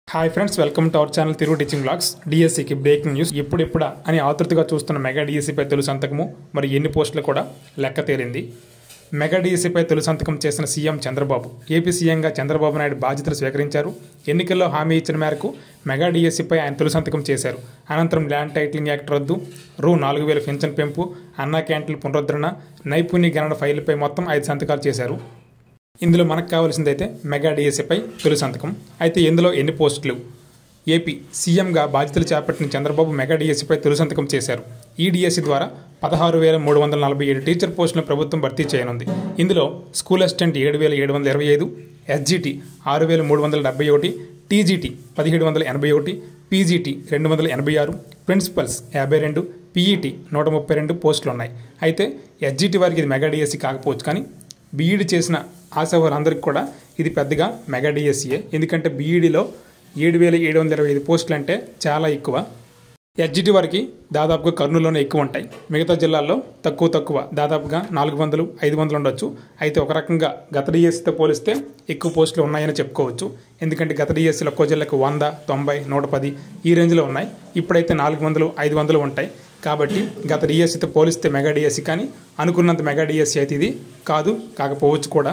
hi friends welcome to our channel తిరుగు teaching blogs డిఎస్సికి breaking news ఇప్పుడిప్పుడా అని ఆతృతగా చూస్తున్న మెగా డిఎస్సిపై తొలి సంతకము మరి ఎన్ని పోస్టులు కూడా లెక్క తేలింది మెగా డిఎస్సిపై తొలి సంతకం చేసిన సీఎం చంద్రబాబు ఏపీ సీఎంగా చంద్రబాబు నాయుడు బాధ్యతలు స్వీకరించారు ఎన్నికల్లో హామీ ఇచ్చిన మేరకు మెగా డిఎస్సిపై ఆయన తొలి సంతకం చేశారు అనంతరం ల్యాండ్ టైటిలింగ్ యాక్ట్ రద్దు రూ నాలుగు వేల పెన్షన్ పెంపు అన్నా క్యాంటీన్ల పునరుద్ధరణ నైపుణ్య గణన ఫైలుపై మొత్తం ఐదు సంతకాలు చేశారు ఇందులో మనకు కావాల్సిందైతే మెగా డిఎస్ఏపై తొలి సంతకం అయితే ఇందులో ఎన్ని పోస్టులు ఏపీ సీఎంగా బాధ్యతలు చేపట్టిన చంద్రబాబు మెగా డిఎస్సీపై తొలి సంతకం చేశారు ఈ డిఎస్సీ ద్వారా పదహారు వేల మూడు వందల నలభై ఏడు టీచర్ పోస్టులను ప్రభుత్వం భర్తీ చేయనుంది ఇందులో స్కూల్ అసిస్టెంట్ ఏడు వేల ఏడు వందల ఇరవై ఐదు ఎస్జిటి ఆరు వేల మూడు వందల డెబ్బై ఒకటి టీజీటీ పదిహేడు వందల ఎనభై ఒకటి పీజీటీ రెండు వందల ఎనభై ఆరు ప్రిన్సిపల్స్ యాభై రెండు పీఈటీ నూట ముప్పై రెండు పోస్టులు ఉన్నాయి అయితే ఎస్జిటి వారికి ఇది మెగా డిఎస్సీ కాకపోవచ్చు కానీ బీఈడి చేసిన ఆశా వారందరికీ కూడా ఇది పెద్దగా మెగా డిఎస్సీయే ఎందుకంటే బీఈడిలో ఏడు వేల ఏడు వందల ఇరవై ఐదు పోస్టులు అంటే చాలా ఎక్కువ ఎస్జిటి వారికి దాదాపుగా కర్నూలులోనే ఎక్కువ ఉంటాయి మిగతా జిల్లాల్లో తక్కువ తక్కువ దాదాపుగా నాలుగు వందలు ఐదు వందలు ఉండొచ్చు అయితే ఒక రకంగా గత డిఎస్సీతో పోలిస్తే ఎక్కువ పోస్టులు ఉన్నాయని చెప్పుకోవచ్చు ఎందుకంటే గత డిఎస్సీలో ఒక్కో జిల్లాకు వంద తొంభై నూట పది ఈ రేంజ్లో ఉన్నాయి ఇప్పుడైతే నాలుగు వందలు ఐదు వందలు ఉంటాయి కాబట్టి గత డిఎస్సీతో పోలిస్తే మెగా డిఎస్సీ కానీ అనుకున్నంత మెగా డిఎస్సీ అయితే ఇది కాదు కాకపోవచ్చు కూడా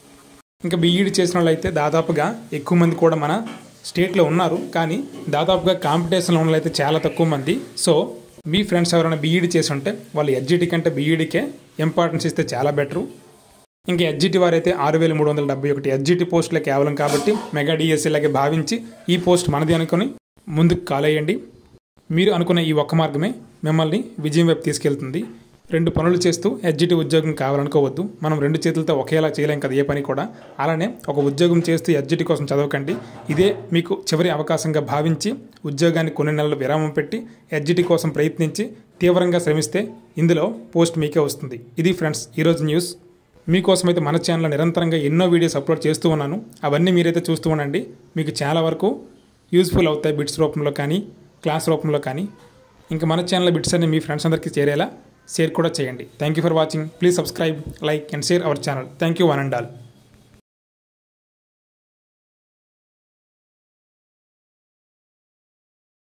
ఇంకా బీఈడి చేసిన వాళ్ళు అయితే దాదాపుగా ఎక్కువ మంది కూడా మన స్టేట్లో ఉన్నారు కానీ దాదాపుగా కాంపిటీషన్లో ఉన్న అయితే చాలా తక్కువ మంది సో మీ ఫ్రెండ్స్ ఎవరైనా బీఈడి చేసి ఉంటే వాళ్ళు ఎడ్జిటి కంటే బీఈడికే ఇంపార్టెన్స్ ఇస్తే చాలా బెటరు ఇంకా ఎడ్జిటి వారైతే ఆరు వేల మూడు వందల డెబ్బై ఒకటి ఎడ్జిటి పోస్టులే కేవలం కాబట్టి మెగా డిఎస్సీలాగే భావించి ఈ పోస్ట్ మనది అనుకుని ముందుకు కాలేయండి మీరు అనుకున్న ఈ ఒక్క మార్గమే మిమ్మల్ని విజయం వైపు తీసుకెళ్తుంది రెండు పనులు చేస్తూ ఎడ్జిటి ఉద్యోగం కావాలనుకోవద్దు మనం రెండు చేతులతో ఒకేలా చేయలేం కదా ఏ పని కూడా అలానే ఒక ఉద్యోగం చేస్తూ ఎడ్జిటి కోసం చదవకండి ఇదే మీకు చివరి అవకాశంగా భావించి ఉద్యోగాన్ని కొన్ని నెలలు విరామం పెట్టి ఎడ్జిటి కోసం ప్రయత్నించి తీవ్రంగా శ్రమిస్తే ఇందులో పోస్ట్ మీకే వస్తుంది ఇది ఫ్రెండ్స్ ఈరోజు న్యూస్ మీకోసం అయితే మన ఛానల్లో నిరంతరంగా ఎన్నో వీడియోస్ అప్లోడ్ చేస్తూ ఉన్నాను అవన్నీ మీరైతే చూస్తూ ఉండండి మీకు చాలా వరకు యూస్ఫుల్ అవుతాయి బిట్స్ రూపంలో కానీ క్లాస్ రూపంలో కానీ ఇంకా మన ఛానల్ బిట్స్ అన్ని మీ ఫ్రెండ్స్ అందరికీ చేరేలా షేర్ కూడా చేయండి thank you for watching please subscribe like and share our channel thank you one and all